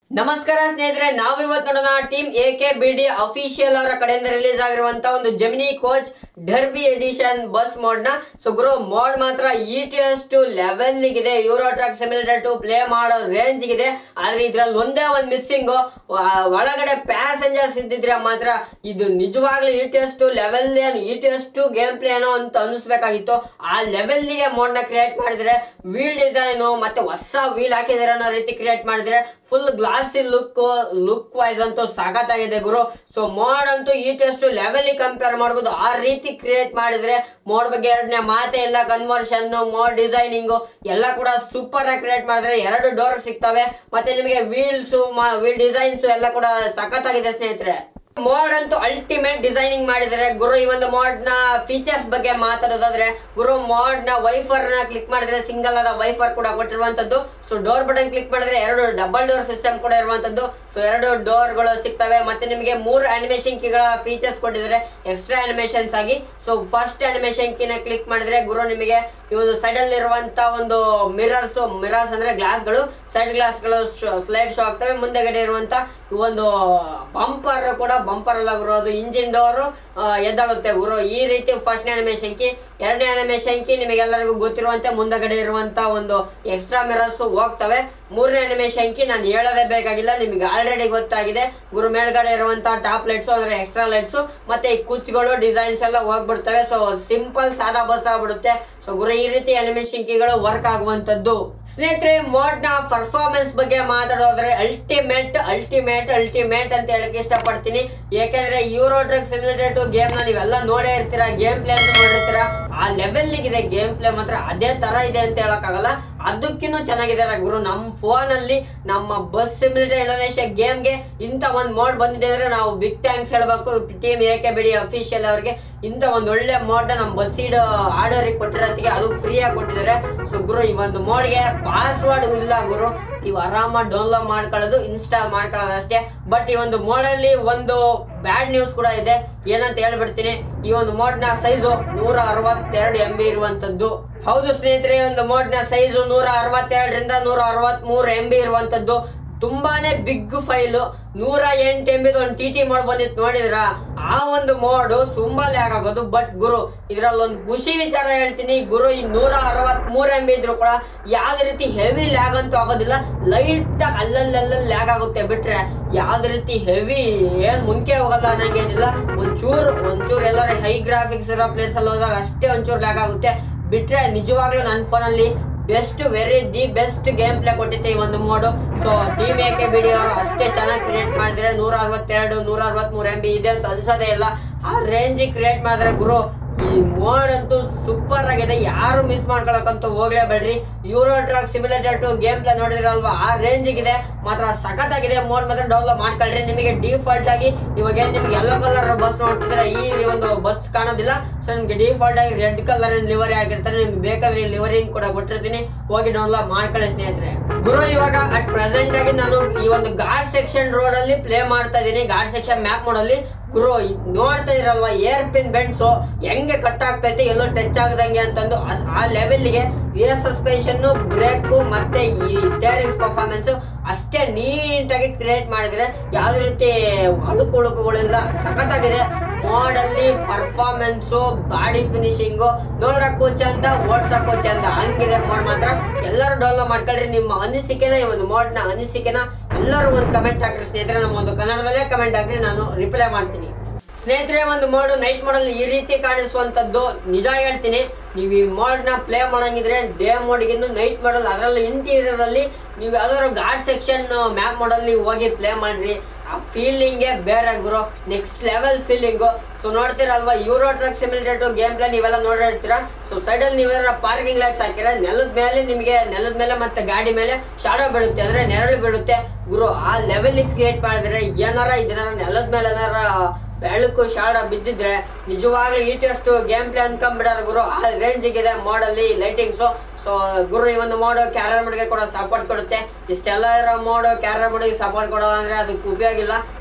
ನಮಸ್ಕಾರ ಸ್ನೇಹಿತರೆ ನಾವು ಇವತ್ತು ನೋಡೋಣ team A K B D official ಅವರ ಕಡೆಯಿಂದ ರಿಲೀಸ್ ಆಗಿರುವಂತ ಒಂದು Gemini coach Derby edition bus mod ನ ಸೊ ಗುರು ಮೋಡ್ ಮಾತ್ರ E T S two level ಇದೆ Euro Truck Simulator two play ಮಾಡೋ ರೇಂಜ್ ಇದೆ ಆದ್ರೆ ಇದ್ರಲ್ಲಿ ಒಂದೇ ಒಂದು ಮಿಸ್ಸಿಂಗ್ ಒಳಗಡೆ ಪ್ಯಾಸೆಂಜರ್ಸ್ ಇದ್ದಿದ್ರೆ ಮಾತ್ರ ಇದು ನಿಜವಾಗ್ಲೂ E T S two level ಏನು E T S two game play ಏನೋ ಅಂತ ಅನಿಸ್ಬೇಕಾಗಿತ್ತು ಆ ಲೆವೆಲ್ಗೆ ಮೋಡ್ ನ ಕ್ರಿಯೇಟ್ ಮಾಡಿದ್ರೆ ವೀಲ್ ಡಿಸೈನ್ ಮತ್ತೆ ಹೊಸ ವೀಲ್ ಹಾಕಿದಾರೆ ಅನ್ನೋ ರೀತಿ ಕ್ರಿಯೇಟ್ ಮಾಡಿದ್ರೆ full glossy look look wise ಅಂತೂ ಸಖತ್ತಾಗಿದೆ ಗುರು ಸೊ ಮೋಡ್ ಅಂತೂ ಈ ಟೆಸ್ಟ್ ಲೆವೆಲ್ ಕಂಪೇರ್ ಮಾಡ್ಬೋದು ಆ ರೀತಿ ಕ್ರಿಯೇಟ್ ಮಾಡಿದ್ರೆ ಮೋಡ್ ಬಗ್ಗೆ ಎರಡನೇ ಮಾತೆ ಇಲ್ಲ ಕನ್ವರ್ಷನ್ ಮೋಡ್ ಡಿಸೈನಿಂಗು ಎಲ್ಲ ಕೂಡ ಸೂಪರ್ ಆಗಿ ಕ್ರಿಯೇಟ್ ಮಾಡಿದ್ರೆ ಎರಡು ಡೋರ್ ಸಿಗ್ತವೆ ಮತ್ತೆ ನಿಮಗೆ ವೀಲ್ಸ್ ವೀಲ್ ಡಿಸೈನ್ಸ್ ಎಲ್ಲ ಕೂಡ ಸಖತ್ತಾಗಿದೆ ಸ್ನೇಹಿತರೆ ಮೋಡ್ ಅಂತೂ ಅಲ್ಟಿಮೇಟ್ ಡಿಸೈನಿಂಗ್ ಮಾಡಿದರೆ ಗುರು ಈ ಒಂದು ಮೋಡ್ ನ ಫೀಚರ್ಸ್ ಬಗ್ಗೆ ಮಾತಾಡೋದಾದ್ರೆ ಗುರು ಮೋಡ್ ನ ವೈಫರ್ ನ ಕ್ಲಿಕ್ ಮಾಡಿದ್ರೆ ಸಿಂಗಲ್ ಆದ ವೈಫರ್ ಕೂಡ ಕೊಟ್ಟಿರುವಂತದ್ದು ಸೊ ಡೋರ್ ಬಟನ್ ಕ್ಲಿಕ್ ಮಾಡಿದ್ರೆ ಎರಡು ಡಬಲ್ ಡೋರ್ ಸಿಸ್ಟಮ್ ಕೂಡ ಇರುವಂತದ್ದು ಸೊ ಎರಡು ಡೋರ್ ಗಳು ಸಿಗ್ತವೆ ಮತ್ತೆ ನಿಮಗೆ ಮೂರು ಅನಿಮೇಷನ್ ಕೀಗಳ ಫೀಚರ್ಸ್ ಕೊಟ್ಟಿದ್ದಾರೆ ಎಕ್ಸ್ಟ್ರಾ ಅನಿಮೇಷನ್ಸ್ ಆಗಿ ಸೊ ಫಸ್ಟ್ ಅನಿಮೇಷನ್ ಕೀನ ಕ್ಲಿಕ್ ಮಾಡಿದ್ರೆ ಗುರು ನಿಮಗೆ ಈ ಒಂದು ಸೈಡ್ ಅಲ್ಲಿ ಇರುವಂತ ಒಂದು ಮಿರರ್ಸ್ ಮಿರರ್ಸ್ ಅಂದ್ರೆ ಗ್ಲಾಸ್ ಗಳು ಸೈಡ್ ಗ್ಲಾಸ್ ಗಳು ಸ್ಲೈಡ್ ಶೋ ಆಗ್ತವೆ ಮುಂದೆಗಡೆ ಇರುವಂತ ಈ ಒಂದು ಬಂಪರ್ ಕೂಡ ಬಂಪರ್ ಅಲ್ಲ ಗುರು ಅದು ಇಂಜಿನ್ ಡೋರ್ ಎದ್ದಾಳುತ್ತೆ ಗುರು ಈ ರೀತಿ ಫಸ್ಟ್ನೇ ಅನಿಮೇಷನ್ ಕಿ ಎರಡನೇ ಅನಿಮೇಷನ್ ಕಿ ನಿಮಗೆಲ್ಲರಿಗೂ ಗೊತ್ತಿರುವಂತೆ ಮುಂದಗಡೆ ಇರುವಂತ ಒಂದು ಎಕ್ಸ್ಟ್ರಾ ಮಿರರ್ಸ್ ಹೋಗ್ತವೆ ಮೂರನೇ ಅನಿಮೇಷನ್ ಕಿ ನಾನು ಹೇಳೋದೇ ಬೇಕಾಗಿಲ್ಲ ನಿಮಗೆ ಆಲ್ರೆಡಿ ಗೊತ್ತಾಗಿದೆ ಗುರು ಮೇಲ್ಗಡೆ ಇರುವಂತ ಟಾಪ್ ಲೈಟ್ಸ್ ಅಂದ್ರೆ ಎಕ್ಸ್ಟ್ರಾ ಲೈಟ್ಸ್ ಮತ್ತೆ ಈ ಕುಚ್ಗಳು ಡಿಸೈನ್ಸ್ ಎಲ್ಲ ಹೋಗ್ಬಿಡ್ತವೆ ಸೊ ಸಿಂಪಲ್ ಸಾದಾ ಬಸ್ ಆಗ್ಬಿಡುತ್ತೆ ಸೊ ಗುರು ಈ ರೀತಿ ಅನಿಮೇಷನ್ ಕೀಗಳು ವರ್ಕ್ ಆಗುವಂತದ್ದು ಸ್ನೇಹಿತರೆ ಮೋಡ್ ನ ಪರ್ಫಾರ್ಮೆನ್ಸ್ ಬಗ್ಗೆ ಮಾತಾಡೋದ್ರೆ ಅಲ್ಟಿಮೇಟ್ ಅಲ್ಟಿಮೇಟ್ ಅಲ್ಟಿಮೇಟ್ ಅಂತ ಹೇಳಕ್ ಇಷ್ಟಪಡ್ತೀನಿ ಯಾಕಂದ್ರೆ Euro Truck Simulator two game ನ ನೀವೆಲ್ಲ ನೋಡೇ ಇರ್ತೀರಾ ಗೇಮ್ ಪ್ಲೇ ಅಂತ ನೋಡಿರ್ತೀರಾ ಆ ಲೆವೆಲ್ ಇದೆ ಗೇಮ್ ಪ್ಲೇ ಮಾತ್ರ ಅದೇ ತರ ಇದೆ ಅಂತ ಹೇಳಕ್ಕಾಗಲ್ಲ ಅದಕ್ಕಿನ್ನೂ ಚೆನ್ನಾಗಿದೆ ಗುರು ನಮ್ಮ ಫೋನ್ ಅಲ್ಲಿ ನಮ್ಮ ಬಸ್ ಸಿಮಿಲೇಟರ್ ಇಂಡೋನೇಷ್ಯಾ ಗೇಮ್ಗೆ ಇಂಥ ಒಂದು ಮೋಡ್ ಬಂದಿದೆ ಅಂದ್ರೆ ನಾವು ಬಿಗ್ ಥ್ಯಾಂಕ್ಸ್ ಹೇಳ್ಬೇಕು team A K BD official ಅವ್ರಿಗೆ ಇಂಥ ಒಂದು ಒಳ್ಳೆ ಮೋಡ್ ನಮ್ಮ ಬಸ್ ಸೀಡ್ ಆರ್ಡರಿಗೆ ಕೊಟ್ಟಿರೋದಕ್ಕೆ ಅದು ಫ್ರೀ ಆಗಿ ಕೊಟ್ಟಿದ್ದಾರೆ ಸೊ ಗುರು ಈ ಒಂದು ಮೋಡ್ಗೆ ಪಾಸ್ವರ್ಡ್ ಇಲ್ಲ ಗುರು ನೀವು ಆರಾಮಾಗಿ ಡೌನ್ಲೋಡ್ ಮಾಡ್ಕೊಳ್ಳೋದು ಇನ್ಸ್ಟಾಲ್ ಮಾಡ್ಕೊಳ್ಳೋದು ಅಷ್ಟೇ ಬಟ್ ಈ ಒಂದು ಮೋಡಲ್ಲಿ ಒಂದು ಬ್ಯಾಡ್ ನ್ಯೂಸ್ ಕೂಡ ಇದೆ ಏನಂತ ಹೇಳ್ಬಿಡ್ತೀನಿ ಈ ಒಂದು ಮೋಡ್ ನ ಸೈಜು ನೂರ ಅರವತ್ತೆರಡು ಎಂ ಬಿ ಇರುವಂತದ್ದು ಹೌದು ಸ್ನೇಹಿತರೆ ಈ ಒಂದು ಮೋಡ್ ನ ಸೈಜು ನೂರ ಅರವತ್ತೆರಡರಿಂದ ನೂರ ಅರವತ್ತ್ ಮೂರು ಎಂ ಬಿ ಇರುವಂತದ್ದು ತುಂಬಾನೇ ಬಿಗ್ ಫೈಲು ನೂರ ಎಂಟು ಎಂ ಬಿದು ಒಂದು ಟಿ ಟಿ ಮೋಡ್ ಬಂದಿತ್ತು ನೋಡಿದ್ರ ಆ ಒಂದು ಮೋಡ್ ತುಂಬಾ ಲ್ಯಾಗ್ ಆಗೋದು ಬಟ್ ಗುರು ಇದ್ರಲ್ಲಿ ಒಂದು ಖುಷಿ ವಿಚಾರ ಹೇಳ್ತೀನಿ ಗುರು ಈ ನೂರ ಅರವತ್ ಮೂರ್ ಎಂ ಬಿ ಇದ್ರು ಕೂಡ ಯಾವ್ದೇ ರೀತಿ ಹೆವಿ ಲ್ಯಾಗ್ ಅಂತೂ ಆಗೋದಿಲ್ಲ ಲೈಟ್ ಆಗಿ ಅಲ್ಲಲ್ಲಲ್ಲ ಲ್ಯಾಗ್ ಆಗುತ್ತೆ ಬಿಟ್ರೆ ಯಾವ್ದೇ ರೀತಿ ಹೆವಿ ಏನ್ ಮುಂಕೆ ಹೋಗಲ್ಲ ಅನ್ನಂಗೇನಿಲ್ಲ ಒಂಚೂರು ಒಂಚೂರು ಎಲ್ಲರೂ ಹೈ ಗ್ರಾಫಿಕ್ಸ್ ಇರೋ ಪ್ಲೇಸ್ ಅಲ್ಲಿ ಹೋದಾಗ ಅಷ್ಟೇ ಒಂಚೂರು ಲ್ಯಾಗ್ ಆಗುತ್ತೆ ಬಿಟ್ರೆ ನಿಜವಾಗ್ಲೂ ನನ್ನ ಫೋನಲ್ಲಿ best very the best game play ಕೊಟ್ಟಿತ್ತೆ ಈ ಒಂದು mod so team A K BD ಅವರು ಅಷ್ಟೇ ಚೆನ್ನಾಗಿ ಕ್ರಿಯೇಟ್ ಮಾಡಿದ್ರೆ ನೂರ ಅರವತ್ತೆರಡು ನೂರ ಅರವತ್ಮೂರು ಎಂ ಬಿ ಇದೆ ಅಂತ ಅನ್ಸೋದೇ ಇಲ್ಲ ಆ ರೇಂಜಿಗೆ ಕ್ರಿಯೇಟ್ ಮಾಡಿದ್ರೆ ಗುರು ಈ ಮೋಡ್ ಅಂತೂ ಸೂಪರ್ ಆಗಿದೆ ಯಾರು ಮಿಸ್ ಮಾಡ್ಕೊಳಕ್ಕಂತೂ ಹೋಗ್ಲೇಬೇಡ್ರಿ Euro Truck Simulator two game play ನೋಡಿದ್ರಲ್ವಾ ಆ ರೇಂಜಿಗೆ ಇದೆ ಮಾತ್ರ ಸಖತ್ತಾಗಿದೆ ಮೋಡ್ ಮಾತ್ರ ಡೌನ್ಲೋಡ್ ಮಾಡ್ಕೊಳ್ರಿ ನಿಮಗೆ ಡಿಫಾಲ್ಟ್ ಆಗಿ ಇವಾಗ ಏನ್ ನಿಮ್ಗೆ ಯೆಲ್ಲೋ ಕಲರ್ ಬಸ್ ನೋಡ್ತಿದ್ರೆ ಈ ಒಂದು ಬಸ್ ಕಾಣೋದಿಲ್ಲ ಸೊ ನಿಮ್ಗೆ ಡಿಫಾಲ್ಟ್ ಆಗಿ ರೆಡ್ ಕಲರ್ ಲಿವರಿ ಆಗಿರ್ತಾರೆ ನಿಮ್ಗೆ ಬೇಕಾದ್ರೆ ಲಿವರಿಂಗ್ ಕೂಡ ಕೊಟ್ಟಿರ್ತೀನಿ ಹೋಗಿ ಡೌನ್ಲೋಡ್ ಮಾಡ್ಕೊಳ್ಳಿ ಸ್ನೇಹಿತರೆ ಗುರು ಇವಾಗ ಅಟ್ ಪ್ರೆಸೆಂಟ್ ಆಗಿ ನಾನು ಈ ಒಂದು ಗಾರ್ಡ್ ಸೆಕ್ಷನ್ ರೋಡ್ ಅಲ್ಲಿ ಪ್ಲೇ ಮಾಡ್ತಾ ಇದ್ದೀನಿ ಗಾರ್ಡ್ ಸೆಕ್ಷನ್ ಮ್ಯಾಪ್ ಮೋಡಲ್ಲಿ ಗುರು ನೋಡ್ತಾ ಇದ್ರಲ್ವಾ ಏರ್ ಪಿನ್ ಬೆಂಡ್ಸು ಹೆಂಗೆ ಕಟ್ ಆಗ್ತೈತೆ ಎಲ್ಲೋ ಟಚ್ ಆಗದಂಗೆ ಅಂತಂದು ಆ- ಆ ಲೆವೆಲ್ಗೆ ಏರ್ ಸಸ್ಪೆನ್ಷನ್ ಬ್ರೇಕು ಮತ್ತೆ ಈ ಸ್ಟೇರಿಂಗ್ಸ್ ಪರ್ಫಾರ್ಮೆನ್ಸ್ ಅಷ್ಟೇ ನೀಟಾಗಿ ಕ್ರಿಯೇಟ್ ಮಾಡಿದ್ರೆ ಯಾವುದೇ ರೀತಿ ಅಳುಕು ಉಳುಕುಗಳಿಲ್ಲ ಸಖತ್ತಾಗಿದೆ ಮೋಡಲ್ಲಿ ಪರ್ಫಾರ್ಮೆನ್ಸು ಬಾಡಿ ಫಿನಿಶಿಂಗು ನೋಡಕ್ಕೂ ಚಂದ ಓಡ್ಸಕ್ಕೂ ಚಂದ ಹಂಗಿದೆ ಮೋಡ್ ಮಾತ್ರ ಎಲ್ಲರೂ ಡೌನ್ಲೋಡ್ ಮಾಡ್ಕೊಳ್ರಿ ನಿಮ್ಮ ಅನಿಸಿಕೆನ ಈ ಒಂದು ಮೋಡ್ನ ಅನಿಸಿಕೆನ ಎಲ್ಲರೂ ಒಂದು ಕಮೆಂಟ್ ಹಾಕ್ರಿ ಸ್ನೇಹಿತರೆ ನಮ್ಮ ಒಂದು ಕನ್ನಡದಲ್ಲೇ ಕಮೆಂಟ್ ಹಾಕ್ರಿ ನಾನು ರಿಪ್ಲೈ ಮಾಡ್ತೀನಿ ಸ್ನೇಹಿತರೆ ಒಂದು ಮೋಡ್ ನೈಟ್ ಮೋಡಲ್ಲಿ ಈ ರೀತಿ ಕಾಣಿಸುವಂತದ್ದು ನಿಜ ಹೇಳ್ತೀನಿ ನೀವು ಈ ಮೋಡ್ ನ ಪ್ಲೇ ಮಾಡಂಗಿದ್ರೆ ಡೇ ಮೋಡ್ಗಿಂತ ನೈಟ್ ಮಾಡಲ್ ಅದರಲ್ಲಿ ಇಂಟೀರಿಯರ್ ಅಲ್ಲಿ ನೀವು ಯಾವ್ದಾದ್ರು ಗಾರ್ಡ್ ಸೆಕ್ಷನ್ ಮ್ಯಾಪ್ ಮೋಡಲ್ಲಿ ಹೋಗಿ ಪ್ಲೇ ಮಾಡ್ರಿ ಆ ಫೀಲಿಂಗೇ ಬೇರೆ ಗುರು ನೆಕ್ಸ್ಟ್ ಲೆವೆಲ್ ಫೀಲಿಂಗು ಸೊ ನೋಡ್ತೀರಲ್ವಾ Euro Truck Simulator two game play ನೀವೆಲ್ಲ ನೋಡಿರ್ತೀರಾ ಸೊ ಸೈಡಲ್ಲಿ ನೀವೇನಾರ ಪಾರ್ಕಿಂಗ್ ಲೈಟ್ಸ್ ಹಾಕಿರ ನೆಲದ ಮೇಲೆ ನಿಮಗೆ ನೆಲದ ಮೇಲೆ ಮತ್ತೆ ಗಾಡಿ ಮೇಲೆ ಶಾಡೋ ಬೀಳುತ್ತೆ ಅಂದ್ರೆ ನೆರಳು ಬೀಳುತ್ತೆ ಗುರು ಆ ಲೆವೆಲ್ ಕ್ರಿಯೇಟ್ ಮಾಡಿದ್ರೆ ಏನಾರ ಇದನ್ನಾರ ನೆಲದ ಮೇಲೆ ಏನಾರ ಬೆಳಕು ಶಾಡ ಬಿದ್ದಿದ್ರೆ ನಿಜವಾಗ್ಲೂ ಈಟಷ್ಟು ಗೇಮ್ ಪ್ಲೇ ಅನ್ಕೊಂಡ್ಬಿಡಾರ ಗುರು ಆ ರೇಂಜಿಗಿದೆ ಮಾಡಲ್ಲಿ ಲೈಟಿಂಗ್ಸು ಸೊ ಗುರು ಈ ಒಂದು ಮೋಡ್ ಕ್ಯಾರರ್ ಮೋಡ್ಗೆ ಕೂಡ ಸಪೋರ್ಟ್ ಕೊಡುತ್ತೆ ಇಷ್ಟೆಲ್ಲ ಇರೋ ಮೋಡ್ ಕ್ಯಾರರ್ ಮೋಡಿಗೆ ಸಪೋರ್ಟ್ ಕೊಡೋಲ್ಲ ಅಂದ್ರೆ ಅದಕ್ಕೆ ಉಪಯೋಗ ಇಲ್ಲ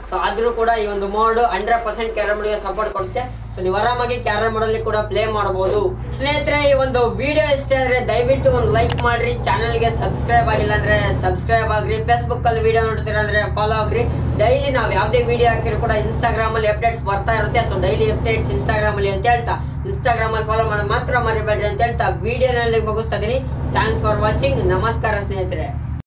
ಸೊ ಆದ್ರೂ ಕೂಡ ಈ ಒಂದು ಮೋಡ್ ಹಂಡ್ರೆಡ್ ಪರ್ಸೆಂಟ್ ಕ್ಯಾರಮ್ ಬೋರ್ಡ್ಗೆ ಸಪೋರ್ಟ್ ಕೊಡುತ್ತೆ ಸೊ ನೀವು ಆರಾಮಾಗಿ ಕ್ಯಾರಮ್ ಬೋರ್ಡ್ ಅಲ್ಲಿ ಕೂಡ ಪ್ಲೇ ಮಾಡಬಹುದು ಸ್ನೇಹಿತರೆ ಈ ಒಂದು ವಿಡಿಯೋ ಇಷ್ಟ ಆದ್ರೆ ದಯವಿಟ್ಟು ಒಂದು ಲೈಕ್ ಮಾಡ್ರಿ ಚಾನಲ್ಗೆ ಸಬ್ಸ್ಕ್ರೈಬ್ ಆಗಿಲ್ಲ ಅಂದ್ರೆ ಸಬ್ಸ್ಕ್ರೈಬ್ ಆಗ್ರಿ ಫೇಸ್ಬುಕ್ ಅಲ್ಲಿ ವಿಡಿಯೋ ನೋಡ್ತೀರಾ ಅಂದ್ರೆ ಫಾಲೋ ಆಗ್ರಿ ಡೈಲಿ ನಾವು ಯಾವುದೇ ವಿಡಿಯೋ ಹಾಕಿದ್ರು ಕೂಡ ಇನ್ಸ್ಟಾಗ್ರಾಮ್ ಅಲ್ಲಿ ಅಪ್ಡೇಟ್ಸ್ ಬರ್ತಾ ಇರುತ್ತೆ ಸೊ ಡೈಲಿ ಅಪ್ಡೇಟ್ಸ್ ಇನ್ಸ್ಟಾಗ್ರಾಮ್ ಅಲ್ಲಿ ಅಂತ ಹೇಳ್ತಾ ಇನ್ಸ್ಟಾಗ್ರಾಮ್ ಅಲ್ಲಿ ಫಾಲೋ ಮಾಡೋದು ಮಾತ್ರ ಮರಿಬೇಡ್ರಿ ಅಂತ ಹೇಳ್ತಾ ವಿಡಿಯೋನಲ್ಲಿ ಮುಗಿಸ್ತಾ ಇದೀನಿ ಥ್ಯಾಂಕ್ಸ್ ಫಾರ್ ವಾಚಿಂಗ್ ನಮಸ್ಕಾರ ಸ್ನೇಹಿತರೆ